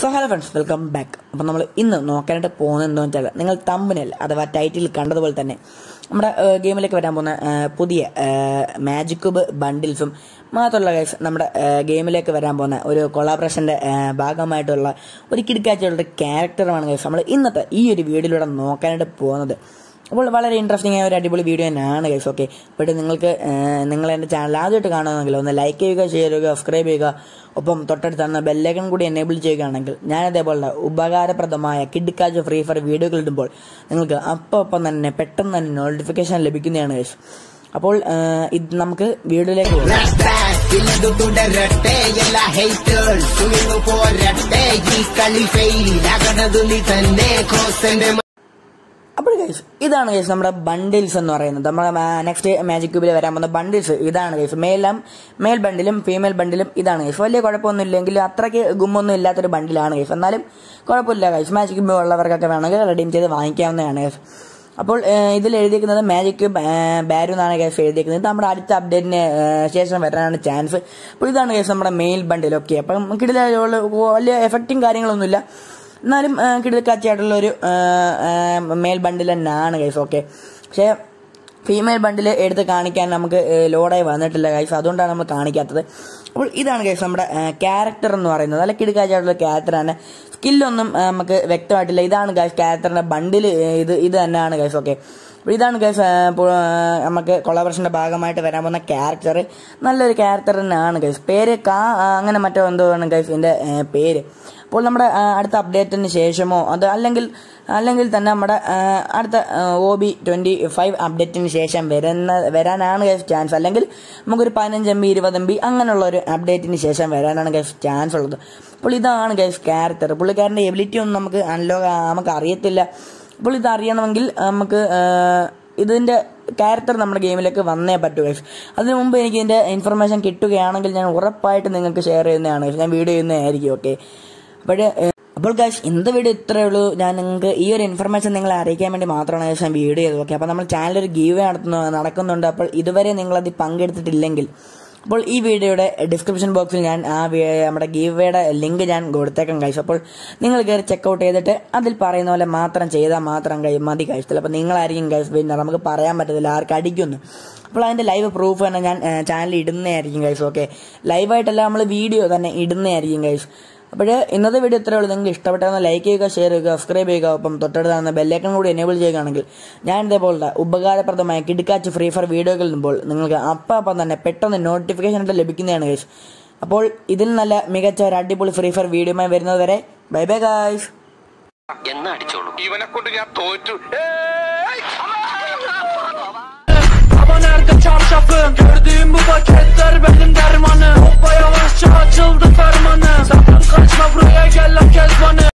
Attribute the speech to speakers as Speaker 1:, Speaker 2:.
Speaker 1: So hello friends welcome back അപ്പം നമ്മൾ ഇന്ന് നോക്കാനായിട്ട് പോകുന്നത് എന്താണെന്ന് വെച്ചാൽ നിങ്ങൾ തമ്പനൽ അഥവാ ടൈറ്റിൽ കണ്ടതുപോലെ തന്നെ നമ്മുടെ ഏഹ്, ഗെയിമിലേക്ക് വരാൻ പോകുന്ന ഏഹ്, പുതിയ മാജിക് ക്യൂബ് ബണ്ടിൽസും മാത്രമല്ല ഗൈസ് നമ്മുടെ ഏഹ്, ഗെയിമിലേക്ക് വരാൻ പോകുന്ന ഒരു കൊളാബറേഷൻ്റെ ഭാഗമായിട്ടുള്ള ഒരു കിടക്കാച്ചുള്ള ഒരു ക്യാരക്ടറുമാണ് ഗൈസ് നമ്മൾ ഇന്നത്തെ ഈ ഒരു വീഡിയോയിലൂടെ നോക്കാനായിട്ട് പോകുന്നത് അപ്പോൾ വളരെ ഇൻട്രസ്റ്റിംഗ് ആയ ഒരു അടിപൊളി വീഡിയോ തന്നെയാണ് ഗൈസ് ഓക്കെ അപ്പോൾ നിങ്ങൾക്ക് ഏഹ്, നിങ്ങൾ എൻ്റെ ചാനൽ ആദ്യമായിട്ട് കാണുമെങ്കിൽ ഒന്ന് ലൈക്ക് ചെയ്യുക ഷെയർ ചെയ്യുക സബ്സ്ക്രൈബ് ചെയ്യുക ഒപ്പം തൊട്ടടുത്ത് ബെല്ലൈക്കൺ കൂടി എനേബിൾ ചെയ്യുകയാണെങ്കിൽ ഞാൻ അതേപോലെ ഉപകാരപ്രദമായ കിഡ്കാജ് ഫ്രീ ഫയർ വീഡിയോകൾ ഇടുമ്പോൾ നിങ്ങൾക്ക് അപ്പം അപ്പം തന്നെ പെട്ടെന്ന് തന്നെ നോട്ടിഫിക്കേഷൻ ലഭിക്കുന്നതാണ് ഗൈസ് അപ്പോൾ ഏഹ്, ഇത് നമുക്ക് വീഡിയോയിലേക്ക് പോകാം
Speaker 2: ഇല്ലതു തുടരട്ടെ എല്ലാ ഹേറ്റേഴ്സ് നിന്ന് പോരട്ടെ ഈ കളി ഫെയിലാകണതു നീ തന്നെ ക്രോസന്റെ
Speaker 1: അപ്പോൾ ഗൈസ് ഇതാണ് ഗൈസ് നമ്മുടെ ബണ്ടിൽസ് എന്ന് പറയുന്നത് നമ്മുടെ നെക്സ്റ്റ് മാജിക് ക്യൂബിൽ വരാൻ പോകുന്ന ബണ്ടിൽസ് ഇതാണ് ഗൈസ് മേലും മേൽ ബണ്ടിലും ഫീമെയിൽ ബണ്ടിലും ഇതാണ് ഗൈസ് വലിയ കുഴപ്പമൊന്നും ഇല്ലെങ്കിൽ അത്രയ്ക്ക് ഗുമ്മൊന്നും ഇല്ലാത്തൊരു ബണ്ടിലാണ് ഗൈസ് എന്നാലും കുഴപ്പമില്ല ഗൈസ് മാജിക് ക്യൂബ് ഉള്ളവർക്കൊക്കെ വേണമെങ്കിൽ റെഡീം ചെയ്ത് വാങ്ങിക്കാവുന്നതാണ് ഗൈസ് അപ്പോൾ ഏഹ്, ഇതിൽ എഴുതിയിരിക്കുന്നത് മാജിക് ക്യൂബ് ബാരു എന്നാണ് ഗൈസ് എഴുതിയിരിക്കുന്നത് നമ്മുടെ അടുത്ത അപ്ഡേറ്റിന് ഏഹ്, ശേഷം വരാനാണ് ചാൻസ് അപ്പോൾ ഇതാണ് ഗൈസ് നമ്മുടെ മെയിൽ ബണ്ടിൽ ഓക്കെ അപ്പം കിടില വലിയ എഫക്റ്റും കാര്യങ്ങളൊന്നുമില്ല എന്നാലും കിടക്കാച്ചയായിട്ടുള്ള ഒരു മെയിൽ ബണ്ടിൽ തന്നെയാണ് ഗൈസ് ഓക്കെ പക്ഷേ ഫീമെയിൽ ബണ്ടിൽ എടുത്ത് കാണിക്കാൻ നമുക്ക് ലോഡായി വന്നിട്ടില്ല ഗൈസ് അതുകൊണ്ടാണ് നമ്മൾ കാണിക്കാത്തത് അപ്പോൾ ഇതാണ് ഗൈസ് നമ്മുടെ ക്യാരക്ടർ എന്ന് പറയുന്നത് നല്ല കിടക്കാച്ചായിട്ടുള്ള ക്യാരക്ടറാണ് സ്കില്ലൊന്നും ആ, നമുക്ക് വ്യക്തമായിട്ടില്ല ഇതാണ് ഗൈസ് ക്യാരക്ടറിന്റെ ബണ്ടിൽ ഇത് ഇത് തന്നെയാണ് ഗൈസ് ഓക്കെ അപ്പോൾ ഇതാണ് ഗൈസ് നമുക്ക് കൊളാബറേഷൻ്റെ ഭാഗമായിട്ട് വരാൻ പോകുന്ന ക്യാരക്ടർ നല്ലൊരു ക്യാരക്ടർ തന്നെയാണ് ഗൈസ് പേര് കാ ആ, അങ്ങനെ മറ്റോ എന്തോ ആണ് ഗൈസ് ഇതിൻ്റെ പേര് അപ്പോൾ നമ്മുടെ ആ, അടുത്ത അപ്ഡേറ്റിന് ശേഷമോ അത് അല്ലെങ്കിൽ അല്ലെങ്കിൽ തന്നെ നമ്മുടെ ആ, അടുത്ത ഒ ബി ട്വൻറ്റി ഫൈവ് അപ്ഡേറ്റിന് ശേഷം വരുന്ന വരാനാണ് ഗൈസ് ചാൻസ് അല്ലെങ്കിൽ നമുക്കൊരു പതിനഞ്ച് എം ബി ഇരുപത് എം ബി അങ്ങനെയുള്ള ഒരു അപ്ഡേറ്റിന് ശേഷം വരാനാണ് ഗൈസ് ചാൻസ് ഉള്ളത് അപ്പോൾ ഇതാണ് ഗൈസ് ക്യാരക്ടർ പുള്ളിക്കാരൻ്റെ എബിലിറ്റി ഒന്നും നമുക്ക് അൺലോക്ക് നമുക്ക് അറിയത്തില്ല അപ്പോൾ ഇത് അറിയണമെങ്കിൽ നമുക്ക് ആ, ഇതിൻ്റെ ക്യാരക്ടർ നമ്മുടെ ഗെയിമിലേക്ക് വന്നേ പറ്റൂ ഗൈസ് അതിനു മുമ്പ് എനിക്ക് ഇതിൻ്റെ ഇൻഫർമേഷൻ കിട്ടുകയാണെങ്കിൽ ഞാൻ ഉറപ്പായിട്ട് നിങ്ങൾക്ക് ഷെയർ ചെയ്യുന്നതാണ് guys. ഞാൻ വീഡിയോ ചെയ്യുന്നതായിരിക്കും ഓക്കെ അപ്പോൾ അപ്പോൾ ഗൈസ് ഇന്നത്തെ വീഡിയോ ഇത്രയേ ഉള്ളൂ ഞാൻ നിങ്ങൾക്ക് ഈ ഒരു ഇൻഫർമേഷൻ നിങ്ങളെ അറിയിക്കാൻ വേണ്ടി മാത്രമാണ് guys ഞാൻ വീഡിയോ ചെയ്തത് ഓക്കെ അപ്പോൾ നമ്മൾ ചാനൽ ഒരു ഗീവ് നടത്തുന്നു നടക്കുന്നുണ്ട് അപ്പോൾ ഇതുവരെ നിങ്ങളത് പങ്കെടുത്തിട്ടില്ലെങ്കിൽ അപ്പോൾ ഈ വീഡിയോയുടെ ഡിസ്ക്രിപ്ഷൻ ബോക്സിൽ ഞാൻ ആ വി- നമ്മുടെ ഗീവയുടെ ലിങ്ക് ഞാൻ കൊടുത്തേക്കാം കഴിച്ചു അപ്പോൾ നിങ്ങൾ കയറി ചെക്കൗട്ട് ചെയ്തിട്ട് അതിൽ പറയുന്ന പോലെ മാത്രം ചെയ്താൽ മാത്രം കഴി മതി കഴിച്ചത്തില്ല അപ്പോൾ നിങ്ങളായിരിക്കും കഴിച്ച് പിന്നെ നമുക്ക് പറയാൻ പറ്റത്തില്ല ആർക്ക് അടിക്കുന്നു അപ്പോൾ അതിൻ്റെ ലൈവ് പ്രൂഫ് തന്നെ ഞാൻ ചാനലിൽ ഇടുന്നതായിരിക്കും കഴിച്ചു ഓക്കെ ലൈവായിട്ടല്ല നമ്മൾ വീഡിയോ തന്നെ ഇടുന്നതായിരിക്കും കഴിച്ചു അപ്പോൾ ഇന്നത്തെ വീഡിയോ ഇത്രയേ ഉള്ളൂ നിങ്ങൾക്ക് ഇഷ്ടപ്പെട്ടെന്ന് ലൈക്ക് ചെയ്യുക ഷെയർ ചെയ്യുക സബ്സ്ക്രൈബ് ചെയ്യുക ഒപ്പം തൊട്ടടുത്താകുന്ന ബെല്ലൈക്കൺ കൂടി എനേബിൾ ചെയ്യുകയാണെങ്കിൽ ഞാൻ ഇതേപോലുള്ള ഉപകാരപ്രദമായ കിടക്കാച്ച് ഫ്രീ ഫയർ വീഡിയോകൾ ഇടുമ്പോൾ നിങ്ങൾക്ക് അപ്പം അപ്പം തന്നെ പെട്ടെന്ന് നോട്ടിഫിക്കേഷൻ ആയിട്ട് ലഭിക്കുന്നതാണ് ഗൈസ് അപ്പോൾ ഇതിൽ നല്ല മികച്ച ഒരു അടിപൊളി ഫ്രീ ഫയർ വീഡിയോയുമായി വരുന്നത് വരെ ബൈ ബൈ ഗായ്സ്
Speaker 3: എന്നാ അടിച്ചോളൂ
Speaker 4: ഇവനെ കൊണ്ട് ഞാൻ തോറ്റു
Speaker 5: Ama nerede çarşafım Gördüğüm bu pakette